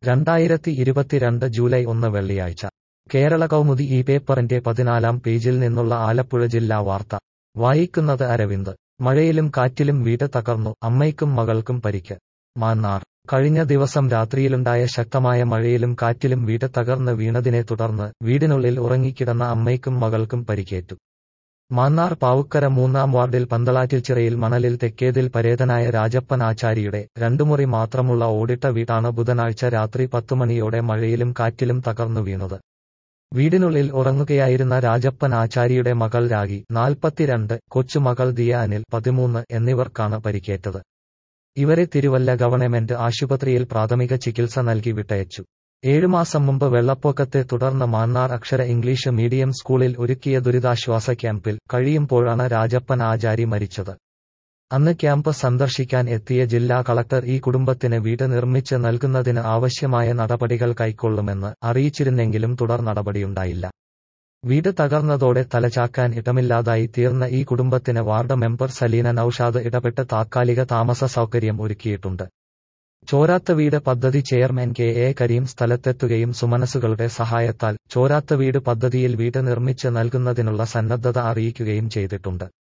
രണ്ടായിരത്തി ഇരുപത്തിരണ്ട് ജൂലൈ ഒന്ന് വെള്ളിയാഴ്ച കേരള കൗമുദി ഈ പേപ്പറിന്റെ പതിനാലാം പേജിൽ നിന്നുള്ള ആലപ്പുഴ ജില്ലാ വാർത്ത വായിക്കുന്നത് അരവിന്ദ് മഴയിലും കാറ്റിലും വീട് തകർന്നു അമ്മയ്ക്കും മകൾക്കും പരിക്ക് മാന്നാർ കഴിഞ്ഞ ദിവസം രാത്രിയിലുണ്ടായ ശക്തമായ മഴയിലും കാറ്റിലും വീട് തകർന്ന് വീണതിനെ തുടർന്ന് വീടിനുള്ളിൽ ഉറങ്ങിക്കിടന്ന അമ്മയ്ക്കും മകൾക്കും പരിക്കേറ്റു മാന്നാർ പാവുക്കര മൂന്നാം വാർഡിൽ പന്തളാറ്റിൽച്ചിറയിൽ മണലിൽ തെക്കേതിൽ പരേതനായ രാജപ്പൻ ആചാരിയുടെ രണ്ടുമുറി മാത്രമുള്ള ഓടിട്ട വീടാണ് ബുധനാഴ്ച രാത്രി പത്തുമണിയോടെ മഴയിലും കാറ്റിലും തകർന്നു വീണത് വീടിനുള്ളിൽ ഉറങ്ങുകയായിരുന്ന രാജപ്പൻ ആചാരിയുടെ മകൾ രാഗി നാൽപ്പത്തിരണ്ട് കൊച്ചുമകൾ ദിയ അനിൽ പതിമൂന്ന് എന്നിവർക്കാണ് പരിക്കേറ്റത് ഇവരെ തിരുവല്ല ഗവൺമെന്റ് ആശുപത്രിയിൽ പ്രാഥമിക ചികിത്സ നൽകി വിട്ടയച്ചു ഏഴുമാസം മുമ്പ് വെള്ളപ്പൊക്കത്തെ തുടർന്ന് മാന്നാർ അക്ഷര ഇംഗ്ലീഷ് മീഡിയം സ്കൂളിൽ ഒരുക്കിയ ദുരിതാശ്വാസ ക്യാമ്പിൽ കഴിയുമ്പോഴാണ് രാജപ്പൻ ആചാരി മരിച്ചത് അന്ന് ക്യാമ്പ് സന്ദർശിക്കാൻ എത്തിയ ജില്ലാ കളക്ടർ ഈ കുടുംബത്തിന് വീട് നിർമ്മിച്ച് നൽകുന്നതിന് ആവശ്യമായ നടപടികൾ കൈക്കൊള്ളുമെന്ന് അറിയിച്ചിരുന്നെങ്കിലും തുടർ നടപടിയുണ്ടായില്ല വീട് തകർന്നതോടെ തലചാക്കാൻ ഇടമില്ലാതായി തീർന്ന ഈ കുടുംബത്തിന് വാർഡ് മെമ്പർ സലീന നൌഷാദ് ഇടപെട്ട് താത്കാലിക താമസ സൗകര്യം ഒരുക്കിയിട്ടുണ്ട് ചോരാത്ത വീട് പദ്ധതി ചെയർമാൻ കെ എ കരീം സ്ഥലത്തെത്തുകയും സുമനസുകളുടെ സഹായത്താൽ ചോരാത്ത വീട് പദ്ധതിയിൽ വീട് നിർമ്മിച്ച് നൽകുന്നതിനുള്ള സന്നദ്ധത അറിയിക്കുകയും ചെയ്തിട്ടുണ്ട്